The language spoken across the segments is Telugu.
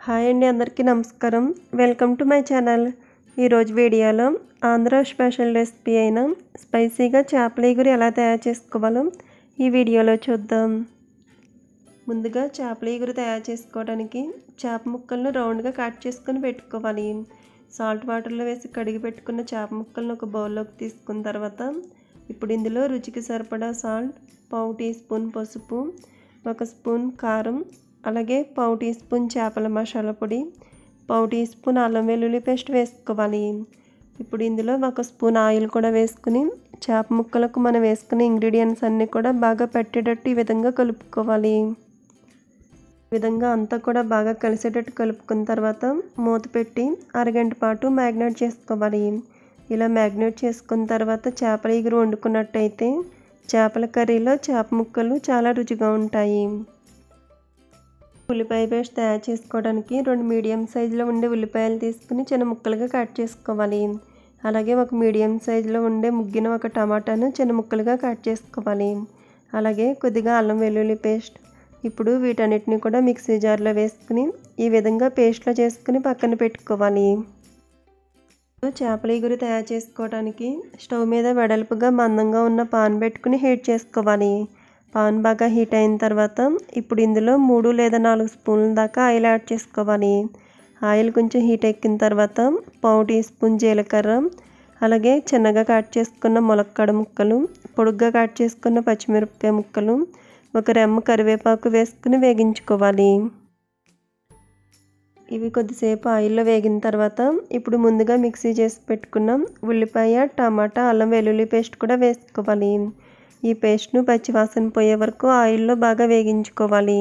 హాయ్ అండి అందరికీ నమస్కారం వెల్కమ్ టు మై ఛానల్ ఈరోజు వీడియోలో ఆంధ్ర స్పెషల్ రెసిపీ అయిన స్పైసీగా చేపల ఎగురు ఎలా తయారు చేసుకోవాలో ఈ వీడియోలో చూద్దాం ముందుగా చేపల ఎగురు తయారు చేసుకోవడానికి చేప ముక్కలను రౌండ్గా కట్ చేసుకొని పెట్టుకోవాలి సాల్ట్ వాటర్లో వేసి కడిగి పెట్టుకున్న చేప ముక్కలను ఒక బౌల్లోకి తీసుకున్న తర్వాత ఇప్పుడు ఇందులో రుచికి సరిపడా సాల్ట్ పావు టీ స్పూన్ పసుపు ఒక స్పూన్ కారం అలాగే పావు టీ స్పూన్ చేపల మసాలా పొడి పావు టీ స్పూన్ అల్లం వెల్లుల్లి పేస్ట్ వేసుకోవాలి ఇప్పుడు ఇందులో ఒక స్పూన్ ఆయిల్ కూడా వేసుకుని చేప ముక్కలకు మనం వేసుకునే ఇంగ్రీడియంట్స్ అన్నీ కూడా బాగా పెట్టేటట్టు ఈ విధంగా కలుపుకోవాలి ఈ విధంగా అంతా కూడా బాగా కలిసేటట్టు కలుపుకున్న తర్వాత మూత పెట్టి అరగంట పాటు మ్యాగ్నేట్ చేసుకోవాలి ఇలా మ్యాగ్నేట్ చేసుకున్న తర్వాత చేపల ఎగురు వండుకున్నట్టయితే చేపల కర్రీలో చేప ముక్కలు చాలా రుచిగా ఉంటాయి ఉల్లిపాయ పేస్ట్ తయారు చేసుకోవడానికి రెండు మీడియం సైజులో ఉండే ఉల్లిపాయలు తీసుకుని చిన్న ముక్కలుగా కట్ చేసుకోవాలి అలాగే ఒక మీడియం సైజులో ఉండే ముగ్గిన ఒక టమాటాను చిన్న ముక్కలుగా కట్ చేసుకోవాలి అలాగే కొద్దిగా అల్లం వెల్లుల్లి పేస్ట్ ఇప్పుడు వీటన్నిటిని కూడా మిక్సీ జార్లో వేసుకుని ఈ విధంగా పేస్ట్లో చేసుకుని పక్కన పెట్టుకోవాలి చేపల ఎగురు తయారు చేసుకోవడానికి స్టవ్ మీద వెడల్పుగా మందంగా ఉన్న పాన్ పెట్టుకుని హీట్ చేసుకోవాలి పాన్ బాగా హీట్ అయిన తర్వాత ఇప్పుడు ఇందులో మూడు లేదా నాలుగు స్పూన్ల దాకా ఆయిల్ యాడ్ చేసుకోవాలి ఆయిల్ కొంచెం హీట్ ఎక్కిన తర్వాత పావు టీ స్పూన్ జీలకర్ర అలాగే చిన్నగా కట్ చేసుకున్న ములక్కాడ ముక్కలు పొడుగ్గా కట్ చేసుకున్న పచ్చిమిరపకాయ ముక్కలు ఒక రెమ్మ కరివేపాకు వేసుకుని వేగించుకోవాలి ఇవి కొద్దిసేపు ఆయిల్లో వేగిన తర్వాత ఇప్పుడు ముందుగా మిక్సీ చేసి పెట్టుకున్న ఉల్లిపాయ టమాటా అల్లం వెల్లుల్లి పేస్ట్ కూడా వేసుకోవాలి ఈ పేస్ట్ను పచ్చివాసన పోయే వరకు ఆయిల్లో బాగా వేగించుకోవాలి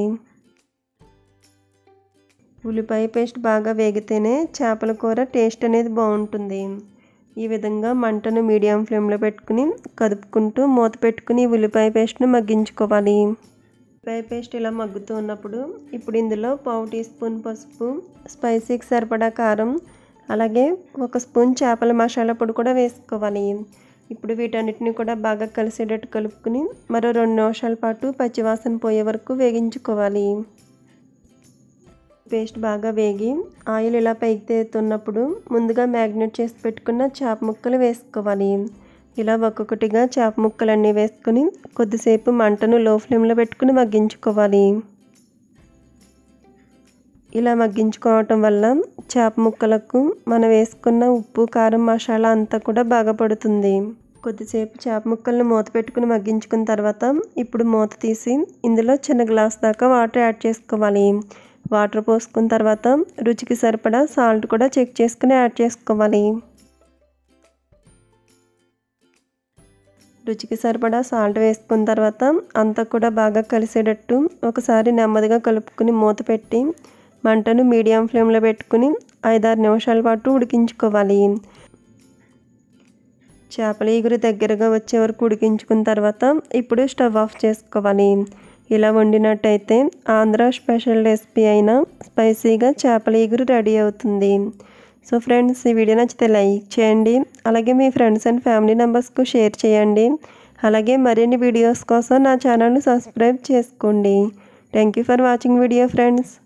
ఉల్లిపాయ పేస్ట్ బాగా వేగితేనే చేపల కూర టేస్ట్ అనేది బాగుంటుంది ఈ విధంగా మంటను మీడియం ఫ్లేమ్లో పెట్టుకుని కదుపుకుంటూ మూత పెట్టుకుని ఉల్లిపాయ పేస్ట్ను మగ్గించుకోవాలి ఉల్లిపాయ పేస్ట్ ఇలా మగ్గుతూ ఉన్నప్పుడు ఇప్పుడు ఇందులో పావు టీ స్పూన్ పసుపు స్పైసీకి సరిపడా కారం అలాగే ఒక స్పూన్ చేపల మసాలా పొడి కూడా వేసుకోవాలి ఇప్పుడు వీటన్నిటిని కూడా బాగా కలిసేటట్టు కలుపుకుని మరో రెండు నిమిషాల పాటు పచ్చివాసన పోయే వరకు వేగించుకోవాలి పేస్ట్ బాగా వేగి ఆయిల్ ఇలా పైకి తేతున్నప్పుడు ముందుగా మ్యాగ్నెట్ చేసి పెట్టుకున్న చేప ముక్కలు వేసుకోవాలి ఇలా ఒక్కొక్కటిగా చేప ముక్కలన్నీ వేసుకుని కొద్దిసేపు మంటను లో ఫ్లేమ్లో పెట్టుకుని మగ్గించుకోవాలి ఇలా మగ్గించుకోవటం వల్ల చేప ముక్కలకు మనం వేసుకున్న ఉప్పు కారం మసాలా అంతా కూడా బాగా పడుతుంది కొద్దిసేపు చేప ముక్కలను మూత పెట్టుకుని మగ్గించుకున్న తర్వాత ఇప్పుడు మూత తీసి ఇందులో చిన్న గ్లాస్ దాకా వాటర్ యాడ్ చేసుకోవాలి వాటర్ పోసుకున్న తర్వాత రుచికి సరిపడా సాల్ట్ కూడా చెక్ చేసుకుని యాడ్ చేసుకోవాలి రుచికి సరిపడా సాల్ట్ వేసుకున్న తర్వాత అంతా కూడా బాగా కలిసేటట్టు ఒకసారి నెమ్మదిగా కలుపుకుని మూత పెట్టి మంటను మీడియం ఫ్లేమ్లో పెట్టుకుని ఐదారు నిమిషాల పాటు ఉడికించుకోవాలి చేపల ఎగురు దగ్గరగా వచ్చే వరకు ఉడికించుకున్న తర్వాత ఇప్పుడు స్టవ్ ఆఫ్ చేసుకోవాలి ఇలా వండినట్టయితే ఆంధ్ర స్పెషల్ రెసిపీ అయిన స్పైసీగా చేపల ఎగురు రెడీ అవుతుంది సో ఫ్రెండ్స్ ఈ వీడియో నచ్చితే లైక్ చేయండి అలాగే మీ ఫ్రెండ్స్ అండ్ ఫ్యామిలీ మెంబర్స్కు షేర్ చేయండి అలాగే మరిన్ని వీడియోస్ కోసం నా ఛానల్ని సబ్స్క్రైబ్ చేసుకోండి thank you for watching video friends